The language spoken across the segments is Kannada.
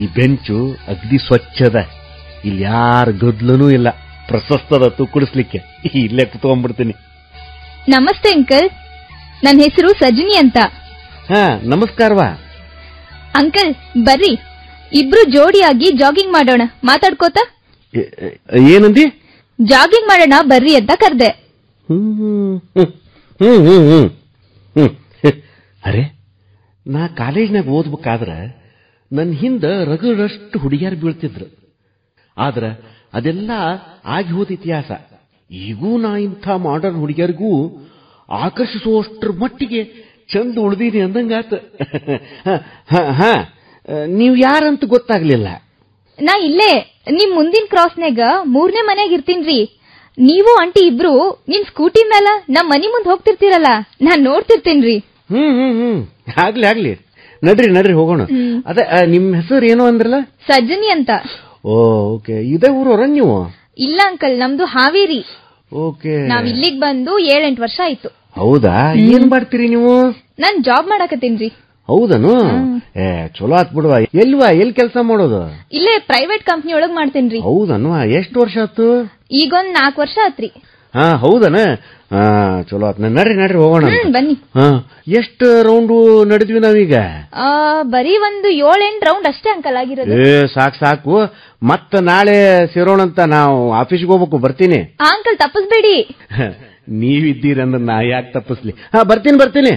ಈ ಬೆಂಚು ಅಗ್ದಿ ಸ್ವಚ್ಛದ ಇಲ್ಲಿ ಯಾರ ಗದ್ಲನೂ ಇಲ್ಲ ಪ್ರಶಸ್ತದ ತುಕ್ಕಡಿಸ್ಲಿಕ್ಕೆ ಇಲ್ಲೇ ಕುತ್ಕೊಂಡ್ಬಿಡ್ತೀನಿ ನಮಸ್ತೆ ಅಂಕಲ್ ನನ್ನ ಹೆಸರು ಸಜಿನಿ ಅಂತ ಹಾ ನಮಸ್ಕಾರವಾ ಅಂಕಲ್ ಬರ್ರಿ ಇಬ್ರು ಜೋಡಿಯಾಗಿ ಜಾಗಿಂಗ್ ಮಾಡೋಣ ಮಾತಾಡ್ಕೋತಾ ಏ- ಏ- ಏನಂದಿ ಜಾಗಿಂಗ್ ಮಾಡೋಣ ಬರ್ರಿ ಅಂತ ಕರ್ದೆ ಹ್ಮ್ ಹ್ಮ್ ಹ್ಮ್ ಹ್ಮ್ ಹ್ಮ್ ಹ್ಮ್ ಅರೆ ನಾ ಕಾಲೇಜ್ನಾಗ ಓದ್ಬೇಕಾದ್ರ ನನ್ನ ಹಿಂದ ರಗಡಷ್ಟು ಹುಡುಗಿಯರು ಬೀಳ್ತಿದ್ರು ಆದ್ರ ಅದೆಲ್ಲ ಆಗಿ ಹೋದ ಇತಿಹಾಸ ಈಗೂ ನಾ ಇಂಥ ಮಾಡರ್ನ್ ಹುಡುಗಿಯರಿಗೂ ಆಕರ್ಷಿಸುವಷ್ಟರ ಮಟ್ಟಿಗೆ ಚಂದ ಉಳ್ದೀನಿ ಅಂದಂಗಾತ ಹ, ಹ, ನೀವು ಯಾರಂತ ಗೊತ್ತಾಗ್ಲಿಲ್ಲ ನಾ ಇಲ್ಲೇ ನಿಮ್ ಮುಂದಿನ ಕ್ರಾಸ್ನಾಗ ಮೂರನೇ ಮನೆಯಾಗ ಇರ್ತೀನ್ರಿ ನೀವು ಆಂಟಿ ಇಬ್ರು ನಿಮ್ ಸ್ಕೂಟಿ ಮೇಲ ನಮ್ ಮನಿ ಮುಂದ್ ಹೋಗ್ತಿರ್ತೀರಲ್ಲ ನಾನ್ ನೋಡ್ತಿರ್ತೇನ್ರಿ ಹ್ಮ್ ಹ್ಮ್ ಹ್ಮ್ ಆಗ್ಲಿ ಆಗ್ಲಿ ನಡ್ರಿ ನಡ್ರಿ ಹೋಗೋಣ ಹ್ಮ್. ಅದೇ ಆ, ನಿಮ್ ಹೆಸರು ಏನು ಅಂದ್ರಲ್ಲ ಸಜ್ಜನಿ ಅಂತ ಓ ಓಕೆ ಇದೇ ಊರವ್ರ ನೀವು ಇಲ್ಲ ಅಂಕಲ್ ನಮ್ದು ಹಾವೇರಿ ಓಕೆ ನಾವ್ ಇಲ್ಲಿಗ್ ಬಂದು ಏಳೆಂಟ್ ವರ್ಷ ಆಯ್ತು ಹೌದಾ ಏನ್ ಮಾಡ್ತೀರಿ ನೀವು ನಾನ್ ಜಾಬ್ ಮಾಡಾಕತ್ತೀನ್ರಿ ಹೌದನು ಏ ಚಲೋ ಆತ್ ಬಿಡುವ ಎಲ್ವಾ ಎಲ್ ಕೆಲಸ ಮಾಡೋದು ಇಲ್ಲೇ ಪ್ರೈವೇಟ್ ಕಂಪ್ನಿ ಒಳಗ್ ಮಾಡ್ತೇನ್ರಿ ಹೌದನು ಎಷ್ಟು ವರ್ಷ ಆತು ಈಗೊಂದ್ ನಾಲ್ಕ್ ವರ್ಷ ಆತ್ರಿ ಹಾ ಹೌದನ ಹಾ ಚಲೋ ಆತ್ ನಡ್ರಿ ನಡ್ರಿ ಹೋಗೋಣ ಹ್ಮ್ ಬನ್ನಿ ಹಾ ಎಷ್ಟು ರೌಂಡು ನಡೆದ್ವಿ ನಾವೀಗ ಆ ಬರೀ ಒಂದು ಏಳೆಂಟ್ ರೌಂಡ್ ಅಷ್ಟೇ ಅಂಕಲ್ ಆಗಿರೋದು ಏ ಸಾಕ್ ಸಾಕು ಮತ್ತ ನಾಳೆ ಸೇರೋಣಂತ ನಾವು ಆಫೀಸ್ಗೆ ಹೋಗ್ಬೇಕು ಬರ್ತೀನಿ ಆ ಅಂಕಲ್ ತಪ್ಪಿಸ್ಬೇಡಿ ನೀವಿದ್ದೀರಂದ್ರೆ ನಾ ಯಾಕೆ ತಪ್ಪಿಸ್ಲಿ ಹಾ ಬರ್ತೀನಿ ಬರ್ತೀನಿ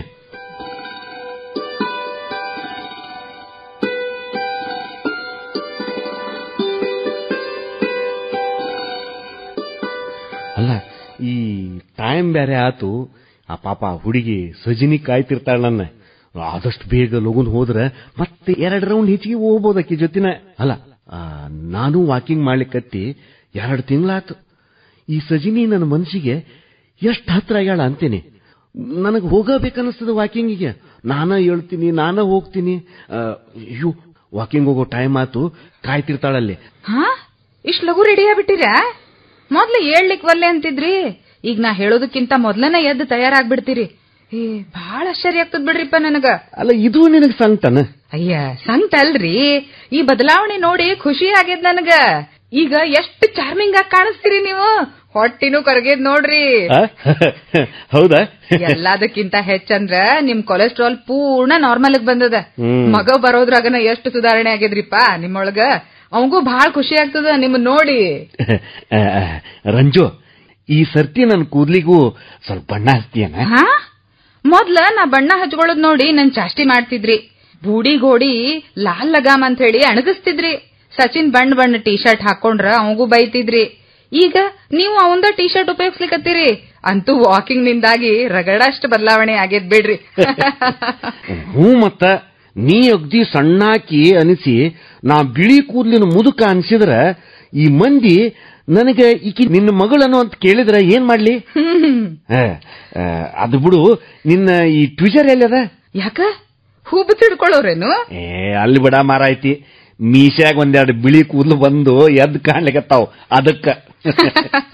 ಅಲ್ಲ ಈ ಟೈಮ್ ಬೇರೆ ಆತು ಆ ಪಾಪ ಹುಡುಗಿ ಸಜಿನಿ ಕಾಯ್ತಿರ್ತಾಳ ನನ್ನ ಆದಷ್ಟು ಬೇಗ ಲಗುನ್ ಹೋದ್ರೆ ಮತ್ತೆ ಎರಡು ರೌಂಡ್ ಹೆಚ್ಚಿಗೆ ಹೋಗ್ಬೋದು ಆಕಿ ಜೊತಿನ ಅಲ್ಲ ಆ, ನಾನು ವಾಕಿಂಗ್ ಮಾಡ್ಲಿಕ್ಕತ್ತಿ ಎರಡು ತಿಂಗಳಾತು ಈ ಸಜಿನಿ ನನ್ನ ಮನಸ್ಸಿಗೆ ಎಷ್ಟು ಹತ್ರ ಆಗ್ಯಾಳ ಅಂತೀನಿ ನನಗೆ ಹೋಗಬೇಕನ್ನಿಸ್ತದ ವಾಕಿಂಗಿಗೆ ನಾನ ಹೇಳ್ತೀನಿ ನಾನ ಹೋಗ್ತೀನಿ ಆ, ಅಯ್ಯೋ ವಾಕಿಂಗ್ ಹೋಗೋ ಟೈಮ್ ಆತು ಕಾಯ್ತಿರ್ತಾಳಲ್ಲಿ ಹಾ ಇಷ್ಟ್ ಲಘು ರೆಡಿ ಆಗ್ಬಿಟ್ಟಿರಾ ಮೊದ್ಲು ಏಳ್ಲಿಕ್ ಒಲ್ಲೆ ಅಂತಿದ್ರಿ ಈಗ ನಾ ಹೇಳೋದಕ್ಕಿಂತ ಮೊದ್ಲನೇ ಎದ್ದು ತಯಾರಾಗ್ಬಿಡ್ತೀರಿ ಏ ಬಹಳ ಆಶ್ಚರ್ಯ ಆಗ್ತದ ಬಿಡ್ರಿಪ್ಪ ನನಗ ಅಲ್ಲ ಇದು ನಿನಗೆ ಸಂಕಟನ ಅಯ್ಯ ಸಂತ ಅಲ್ರಿ ಈ ಬದಲಾವಣೆ ನೋಡಿ ಖುಷಿ ಆಗ್ಯದ ನನಗ ಈಗ ಎಷ್ಟು ಚಾರ್ಮಿಂಗ್ ಆಗಿ ಕಾಣಿಸ್ತೀರಿ ನೀವು ಹೊಟ್ಟಿನೂ ಕರಗೇದ್ ನೋಡ್ರಿ ಆ? ಹೌದಾ ಎಲ್ಲದಕ್ಕಿಂತ ಹೆಚ್ಚಂದ್ರ ನಿಮ್ ಕೊಲೆಸ್ಟ್ರಾಲ್ ಪೂರ್ಣ ನಾರ್ಮಲ್ ಬಂದದ ಹ್ಮ್. ಮಗ ಬರೋದ್ರಾಗನ ಎಷ್ಟು ಸುಧಾರಣೆ ಆಗ್ಯದ್ರಿಪ್ಪ ನಿಮ್ಮೊಳಗ ಅವಂಗೂ ಬಹಳ ಖುಷಿ ಆಗ್ತದ ನಿಮ್ ನೋಡಿ ಆ, ಆ, ರಂಜು ಈ ಸರ್ತಿ ನನ್ನ ಕೂದ್ಲಿಗೂ ಸ್ವಲ್ಪ ಬಣ್ಣ ಹಚ್ತೀಯನ ಹಾ ಮೊದ್ಲ ನಾ ಬಣ್ಣ ಹಚ್ಕೊಳ್ಳೋದ್ ನೋಡಿ ನನ್ ಚಾಷ್ಟಿ ಮಾಡ್ತಿದ್ರಿ ಬೂಡಿ ಗೋಡಿ ಲಾಲ್ ಲಗಾಮ್ ಅಂತ ಹೇಳಿ ಅಣಗಿಸ್ತಿದ್ರಿ ಸಚಿನ್ ಬಣ್ಣ ಬಣ್ಣ ಟೀ ಶರ್ಟ್ ಹಾಕೊಂಡ್ರ ಅವಂಗೂ ಬೈತಿದ್ರಿ ಈಗ ನೀವು ಅವಂದ ಟೀ ಶರ್ಟ್ ಉಪಯೋಗಿಸ್ಲಿಕತ್ತೀರಿ ಅಂತೂ ವಾಕಿಂಗ್ ನಿಂದಾಗಿ ರಗಡಷ್ಟು ಬದಲಾವಣೆ ಆಗೇದ್ ಬಿಡ್ರಿ ಹ್ಞೂ ಮತ್ತ ನೀ ಅಗ್ದಿ ಸಣ್ಣಾಕಿ ಅನಿಸಿ ನಾ ಬಿಳಿ ಕೂದ್ಲಿನ ಮುದುಕ ಅನ್ಸಿದ್ರ ಈ ಮಂದಿ ನನಗೆ ಈಕಿ ನಿನ್ನ ಮಗಳನು ಅಂತ ಕೇಳಿದ್ರ ಏನ್ ಮಾಡ್ಲಿ ಆ, ಆ, ಅದು ಬಿಡು ನಿನ್ನ ಈ ಟ್ವಿಜರ್ ಎಲ್ಲದ ಯಾಕ ಹೂ ಬಿತ್ತಿಡ್ಕೊಳ್ಳೋರೇನು ಏ ಅಲ್ಲಿ ಬಿಡ ಮಾರಾಯ್ತಿ ಮೀಸ್ಯಾಗ ಒಂದೆರಡು ಬಿಳಿ ಕೂದ್ಲು ಬಂದು ಎದ್ದು ಕಾಣ್ಲಿಕತ್ತಾವ್ ಅದಕ್ಕ